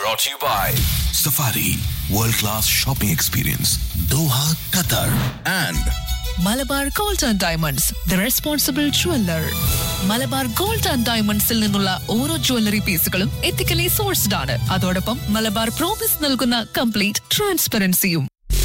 Brought to you by Safari World Class Shopping Experience Doha, Qatar and Malabar gold and diamonds the responsible jeweller Malabar gold and ഡയമണ്ട്സിൽ നിന്നുള്ള ഓരോ jewellery പീസുകളും ethically sourced ആണ് അതോടൊപ്പം Malabar promise നൽകുന്ന complete ട്രാൻസ്പെറൻസിയും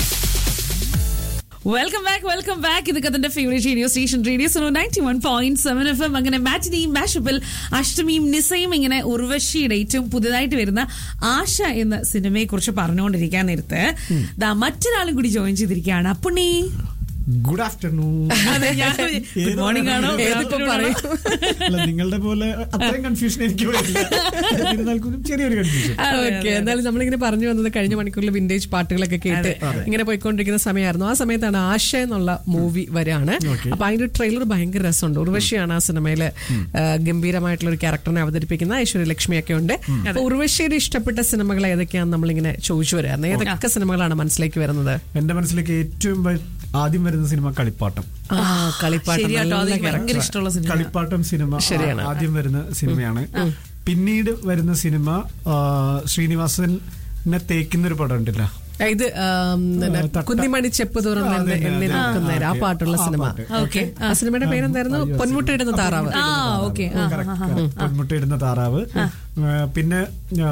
welcome back welcome back ഇത് കഥന്റെ favourite radio station radio Suno ninety one point seven F M അങ്ങനെ മാറ്റിനെയും മാഷപ്പിൽ അഷ്ടമിയും നിസയും ഇങ്ങനെ ഉർവശിയുടെ ഏറ്റവും പുതിയതായിട്ട് വരുന്ന ആശ എന്ന സിനിമയെ കുറിച്ച് പറഞ്ഞുകൊണ്ടിരിക്കാൻ നേരത്ത് ദാ മറ്റൊരാളും കൂടി ജോയിൻ ചെയ്തിരിക്കുകയാണ് Appunni good afternoon good morning ആണോ Good ഏതിപ്പോ afternoon ആണോ? അല്ല നിങ്ങളുടെ പോലെ അത്രയും കൺഫ്യൂഷൻ എനിക്ക് വരില്ല എന്നിരുന്നാൽക്കൂടി ചെറിയൊരു കൺഫ്യൂഷൻ അതെ, ഓക്കെ അതെ, എന്നാലും നമ്മളിങ്ങനെ പറഞ്ഞു വന്നത് കഴിഞ്ഞ മണിക്കൂറിൽ വിന്റേജ് പാട്ടുകളൊക്കെ കേട്ട് ഇങ്ങനെ പോയിക്കൊണ്ടിരിക്കുന്ന സമയമായിരുന്നു ആ സമയത്താണ് ആശ എന്നുള്ള മൂവി വരാണ് അപ്പൊ അതിന്റെ ട്രെയിലർ ഭയങ്കര രസമുണ്ട് ഉർവശിയാണ് ആ സിനിമയില് ആ, ഗംഭീരമായിട്ടുള്ള ഒരു ക്യാരക്ടറിനെ അവതരിപ്പിക്കുന്ന ഐശ്വര്യ ലക്ഷ്മിയൊക്കെ ഉണ്ട് അപ്പൊ ഉർവശിയുടെ ഇഷ്ടപ്പെട്ട സിനിമകൾ ഏതൊക്കെയാണെന്ന് നമ്മളിങ്ങനെ ചോദിച്ചു വരായിരുന്നു ഏതൊക്കെ സിനിമകളാണ് മനസ്സിലേക്ക് വരുന്നത് എന്റെ മനസ്സിലേക്ക് ഏറ്റവും വ- ആദ്യം വരുന്ന സിനിമ കളിപ്പാട്ടം ആ കളിപ്പാട്ടം ശരിയാട്ടോ നല്ല അത് എനിക്ക് ഭയങ്കര character. ഇഷ്ടമുള്ള സിനിമ കളിപ്പാട്ടം സിനിമ ശരിയാണ്. ആ- ആദ്യം വരുന്ന സിനിമയാണ് പിന്നീട് വരുന്ന സിനിമ ആ, ശ്രീനിവാസനെ തേക്കുന്ന ഒരു പടം ഉണ്ടല്ലോ ആ, ഇത് ആം, പിന്നെ തട്ട- കുന്നിമണി ചെപ്പ് തുറന്ന് ആ, അതന്നെ, എണ്ണി അതന്നെ. നിൽക്കുന്നേരം ആ ഓക്കേ. പാട്ടുള്ള ആ സിനിമ പാട്ട്. ഓക്കെ ആ സിനിമയുടെ പേരെന്തായിരുന്നു അയ്യോ, പൊന്മുട്ടയിടുന്ന ആ, താറാവ് ആ, ഓക്കേ. ആ, correct, ആ, ആ, correct. പൊന്മുട്ടയിടുന്ന താറാവ് ആ, പിന്നെ ആ,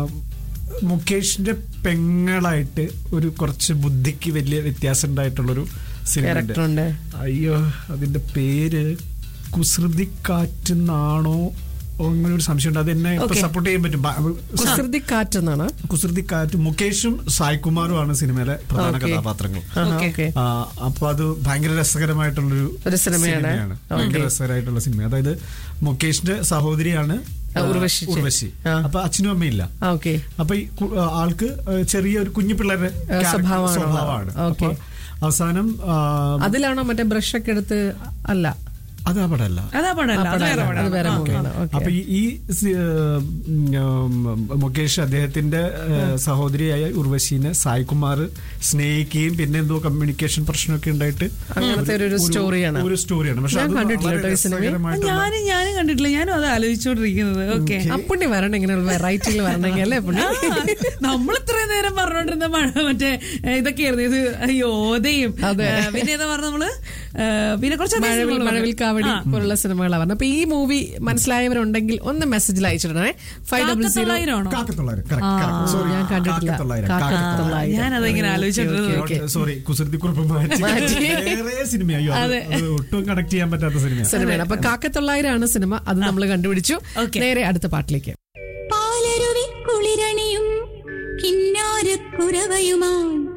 മുകേഷിന്റെ പെങ്ങളായിട്ട് ഒരു കുറച്ച് ബുദ്ധിക്ക് വലിയ വ്യത്യാസം ഉണ്ടായിട്ടുള്ളൊരു സിനിമ ക്യാരക്ടർ ഉണ്ട് അയ്യോ അതിന്റെ പേര് കുസൃതി കാറ്റെന്നാണോ ഓ, അങ്ങനെ ഒരു സംശയമുണ്ട് അത് എന്നെ Okay. സപ്പോർട്ട് ചെയ്യാൻ പറ്റും ബ- കുസൃതി കാറ്റെന്നാണ് കുസൃതി കാറ്റ് മുകേഷും സായ്കുമാറും ആണ് സിനിമയിലെ പ്രധാന Okay. കഥാപാത്രങ്ങൾ Okay. ഓക്കെ ആ, അപ്പൊ അത് ഭയങ്കര രസകരമായിട്ടുള്ളൊരു ഒരു സിനിമയാണ്. ഭയങ്കര Okay. രസകരമായിട്ടുള്ള സിനിമ അതായത് മുകേഷിന്റെ സഹോദരിയാണ് ആ, ഉർവശി. ഉർവശി ആ. അപ്പൊ അച്ഛനും അമ്മയില്ല ഓക്കെ അപ്പൊ ഈ കു- ആ, ആൾക്ക് ആ, ചെറിയ ഒരു കുഞ്ഞു പിള്ളേരുടെ ആ, character- സ്വഭാവമാണ്. സ്വഭാവമാണ് Okay. അപ്പൊ അവസാനം ആ, അതിലാണോ മറ്റേ ബ്രഷ് ഒക്കെ എടുത്ത് അല്ല അത് ആ പടമല്ല അതാ പടമല്ല അത് വേറെ അത് വേറെ പടം മൂവിയാണ് ഓക്കെ അപ്പൊ ഈ- ഈ സി- ഉം, ഉം, മുകേഷ് അദ്ദേഹത്തിന്റെ ഏഹ്, സഹോദരിയായ ഉർവശീനെ സായ്കുമാർ സ്നേഹിക്കുകയും പിന്നെ എന്തോ കമ്മ്യൂണിക്കേഷൻ പ്രശ്നമൊക്കെ ഉണ്ടായിട്ട് അങ്ങനത്തെ ഒരു- ഒരു സ്റ്റോറിയാണ്. ഒരു സ്റ്റോറിയാണ് പക്ഷെ ഞാൻ അത് കണ്ടിട്ടില്ല വളരെ കേട്ടോ ഈ സിനിമ. രസകരമായിട്ടുള്ള- ഞാനും ഞാനും കണ്ടിട്ടില്ല ഞാനും അത് ആലോചിച്ചോണ്ടിരിക്കുന്നത് ഓക്കെ അപ്പുണ്ണി വരണം ഇങ്ങനെ വെറൈറ്റിയിൽ വരണമെങ്കിൽ അല്ലേ അപ്പുണ്ണി നമ്മൾ ഇത്രയും നേരം പറഞ്ഞോണ്ടിരുന്ന മഴ മറ്റേ ഏ, ഇതൊക്കെയായിരുന്നു ഇത് യോധയും അതെ. ഏ, പിന്നെ ഏതാ പറഞ്ഞ നമ്മള് ഏ, പിന്നെ കുറച്ച് അധികം മഴവിൽ സിനിമകള് മഴവിൽ പറഞ്ഞു. കാവടി ആ. പോലുള്ള സിനിമകളാണ് പറഞ്ഞത് അപ്പൊ ഈ മൂവി മനസ്സിലായവരുണ്ടെങ്കിൽ ഒന്ന് മെസ്സേജിൽ അയച്ചിടണേ ഫൈവ് ഡബിൾ സീറോ കാക്കത്തൊള്ളായിരമാണോ? കാക്കത്തൊള്ളായിരം correct, correct. Sorry, ഞാൻ കണ്ടിട്ടില്ല. കാക്കത്തൊള്ളായിരം, കാക്കത്തൊള്ളായിരം. കാക്കത്തൊള്ളായിരം. ഞാനതിങ്ങനെ ആലോചിച്ചോണ്ടിരുന്നത് ഓക്കേ. സോറി കുസൃതിക്കുറിപ്പ് മാറ്റി മാറ്റി. വേറെ സിനിമ അയ്യോ അത് അത് ഒട്ടും കണക്ട് ചെയ്യാൻ പറ്റാത്ത സിനിമയാണ് സിനിമയാണ് അപ്പൊ കാക്കത്തൊള്ളായിരമാണ് സിനിമ അത് നമ്മൾ കണ്ടുപിടിച്ചു ഓക്കേ. നേരെ അടുത്ത പാട്ടിലേക്ക് പാലരുവി കുളിരണിയും കിന്നാരക്കുറവയുമാ